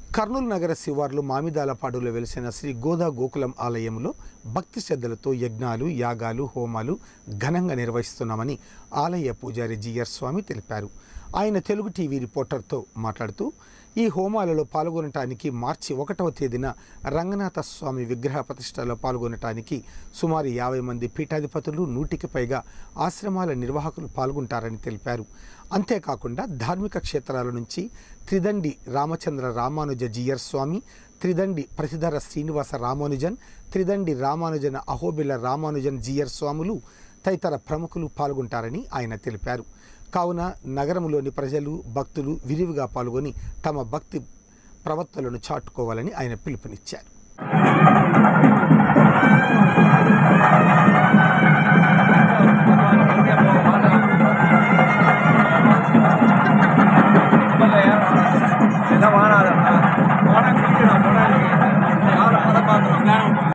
కర్నూలు నగర శివార్లు మామిదాలపాడులో వెలిసిన శ్రీ గోదా గోకులం ఆలయంలో భక్తి శ్రద్ధలతో యజ్ఞాలు యాగాలు హోమాలు ఘనంగా నిర్వహిస్తున్నామని ఆలయ పూజారి జిఆర్ స్వామి తెలిపారు ఆయన తెలుగు టీవీ రిపోర్టర్తో మాట్లాడుతూ ఈ హోమాలలో పాల్గొనటానికి మార్చి ఒకటవ తేదీన రంగనాథ స్వామి విగ్రహ ప్రతిష్టలో పాల్గొనటానికి సుమారు యాభై మంది పీఠాధిపతులు నూటికి పైగా ఆశ్రమాల నిర్వాహకులు పాల్గొంటారని తెలిపారు అంతేకాకుండా ధార్మిక క్షేత్రాల నుంచి త్రిదండి రామచంద్ర రామానుజ జియర్ స్వామి త్రిదండి ప్రతిధర శ్రీనివాస రామానుజన్ త్రిదండి రామానుజన అహోబిల రామానుజన్ జియర్ స్వాములు తదితర ప్రముఖులు పాల్గొంటారని ఆయన తెలిపారు కావున నగరంలోని ప్రజలు భక్తులు విరివిగా పాల్గొని తమ భక్తి ప్రవర్తనలను చాటుకోవాలని ఆయన పిలుపునిచ్చారు என்ன வானாதா வானா குடிக்கணும் போனா யாரும் அதை பார்க்கணும்